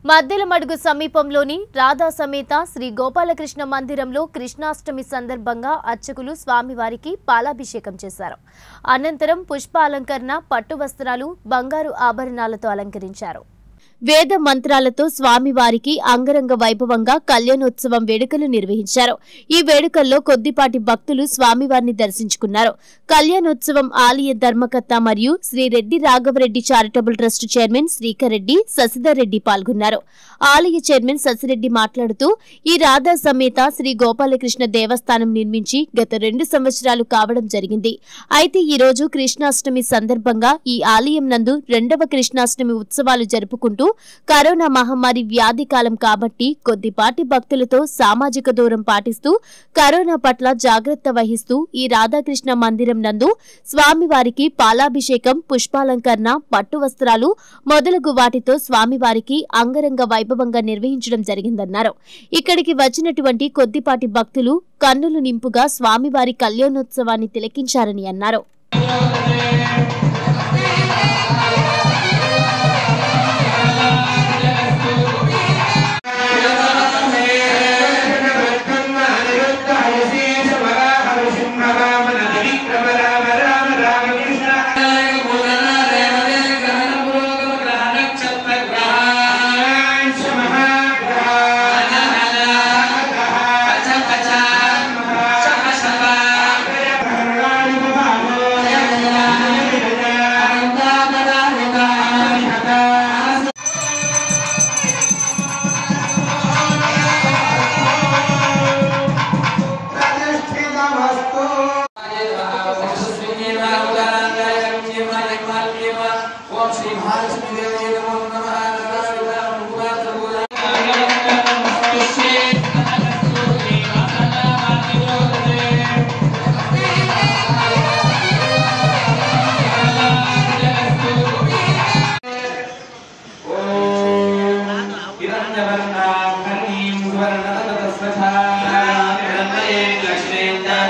మద్దెలమడుగు సమీపంలోని రాధా సమేత శ్రీ గోపాలకృష్ణ మందిరంలో కృష్ణాష్టమి సందర్భంగా అర్చకులు స్వామివారికి పాలాభిషేకం చేశారు అనంతరం పుష్పాలంకరణ పట్టు వస్త్రాలు బంగారు ఆభరణాలతో అలంకరించారు వేద మంత్రాలతో స్వామివారికి అంగరంగ వైభవంగా కళ్యాణోత్సవం వేడుకలు నిర్వహించారు ఈ వేడుకల్లో కొద్దిపాటి భక్తులు స్వామివారిని దర్శించుకున్నారు కళ్యాణోత్సవం ఆలయ ధర్మకర్త మరియు Shri Reddy Raghava Reddy charitable trust chairman Srikar Reddy Sasidhar Reddy పాల్గొన్నారు ఆలయ చైర్మన్ శశిరెడ్డి మాట్లాడుతూ ఈ రాధా సమేత శ్రీ గోపాలకృష్ణ దేవస్థానం నిర్మించి గత రెండు సంవత్సరాలు కావడం జరిగింది అయితే ఈ రోజు కృష్ణాష్టమి సందర్భంగా ఈ ఆలయం నందు రెండవ కృష్ణాష్టమి ఉత్సవాలు జరుపుకుంటూ కరోనా మహమ్మారి వ్యాధి కాలం కాబట్టి కొద్దిపాటి భక్తులతో సామాజిక దూరం పాటిస్తూ కరోనా పట్ల జాగ్రత్త వహిస్తూ ఈ రాధాకృష్ణ మందిరం నందు స్వామివారికి పాలాభిషేకం పుష్పాలంకరణ పట్టు వస్త్రాలు మొదలగు వాటితో స్వామివారికి అంగరంగ వైభవంగా నిర్వహించడం జరిగిందన్నారు ఇక్కడికి వచ్చినటువంటి కొద్దిపాటి భక్తులు కన్నులు నింపుగా స్వామివారి కళ్యాణోత్సవాన్ని తిలకించారని అన్నారు ఓం శ్రీ మహాలక్ష్మీ దేవి నమో హిరణ్యవర్ణాం కర్ణీం సువర్ణతతస్వథా హిరణ్మయే లక్ష్మీంద్ర